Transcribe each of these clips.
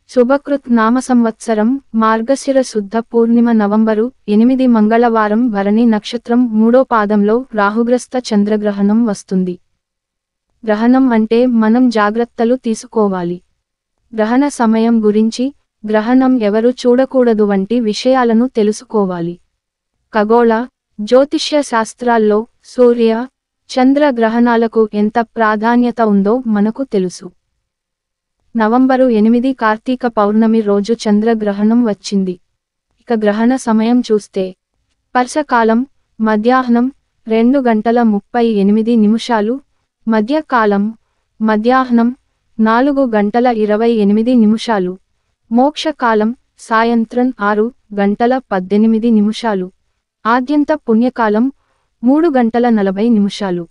శుభకృత్ నామ సంవత్సరం మార్గశిర శుద్ధ పూర్ణిమ నవంబరు ఎనిమిది మంగళవారం భరణి నక్షత్రం మూడో పాదంలో రాహుగ్రస్త చంద్రగ్రహణం వస్తుంది గ్రహణం అంటే మనం జాగ్రత్తలు తీసుకోవాలి గ్రహణ సమయం గురించి గ్రహణం ఎవరు చూడకూడదు వంటి విషయాలను తెలుసుకోవాలి ఖగోళ జ్యోతిష్య శాస్త్రాల్లో సూర్య చంద్ర గ్రహణాలకు ఎంత ప్రాధాన్యత ఉందో మనకు తెలుసు నవంబరు ఎనిమిది కార్తీక పౌర్ణమి రోజు చంద్రగ్రహణం వచ్చింది ఇక గ్రహణ సమయం చూస్తే పర్సకాలం మధ్యాహ్నం రెండు గంటల ముప్పై ఎనిమిది నిమిషాలు మధ్యకాలం మధ్యాహ్నం నాలుగు గంటల ఇరవై ఎనిమిది నిమిషాలు మోక్షకాలం సాయంత్రం ఆరు గంటల పద్దెనిమిది నిమిషాలు ఆద్యంత పుణ్యకాలం మూడు గంటల నలభై నిమిషాలు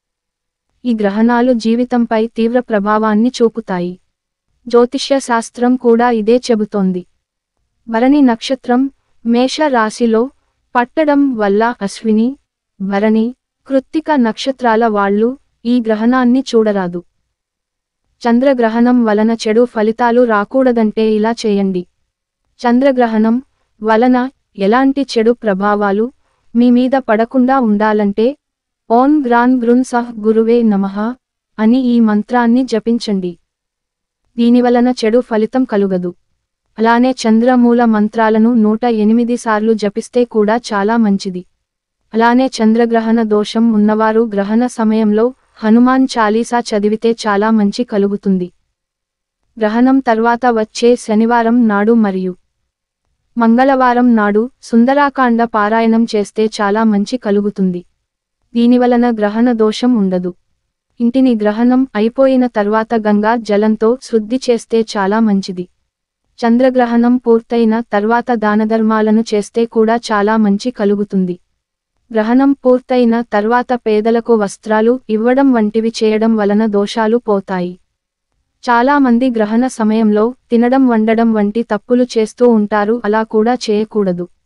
ఈ గ్రహణాలు జీవితంపై తీవ్ర ప్రభావాన్ని చూపుతాయి జ్యోతిష్య శాస్త్రం కూడా ఇదే చెబుతోంది భరణి నక్షత్రం మేష రాశిలో పట్టడం వల్ల అశ్విని భరణి కృత్తిక నక్షత్రాల వాళ్ళు ఈ గ్రహణాన్ని చూడరాదు చంద్రగ్రహణం వలన చెడు ఫలితాలు రాకూడదంటే ఇలా చేయండి చంద్రగ్రహణం వలన ఎలాంటి చెడు ప్రభావాలు మీ మీద పడకుండా ఉండాలంటే ఓం గ్రాన్ గృన్ సహ్ గురువే నమః అని ఈ మంత్రాన్ని జపించండి దీనివలన చెడు ఫలితం కలుగదు అలానే చంద్రమూల మంత్రాలను నూట ఎనిమిది సార్లు జపిస్తే కూడా చాలా మంచిది అలానే చంద్రగ్రహణ దోషం ఉన్నవారు గ్రహణ సమయంలో హనుమాన్ చాలీసా చదివితే చాలా మంచి కలుగుతుంది గ్రహణం తర్వాత వచ్చే శనివారం నాడు మరియు మంగళవారం నాడు సుందరాకాండ పారాయణం చేస్తే చాలా మంచి కలుగుతుంది దీనివలన గ్రహణ దోషం ఉండదు ఇంటిని గ్రహణం అయిపోయిన తర్వాత గంగా జలంతో శుద్ధి చేస్తే చాలా మంచిది చంద్రగ్రహణం పూర్తయిన తర్వాత దానధర్మాలను చేస్తే కూడా చాలా మంచి కలుగుతుంది గ్రహణం పూర్తయిన తర్వాత పేదలకు వస్త్రాలు ఇవ్వడం వంటివి చేయడం వలన దోషాలు పోతాయి చాలా మంది గ్రహణ సమయంలో తినడం వండడం వంటి తప్పులు చేస్తూ ఉంటారు అలా కూడా చేయకూడదు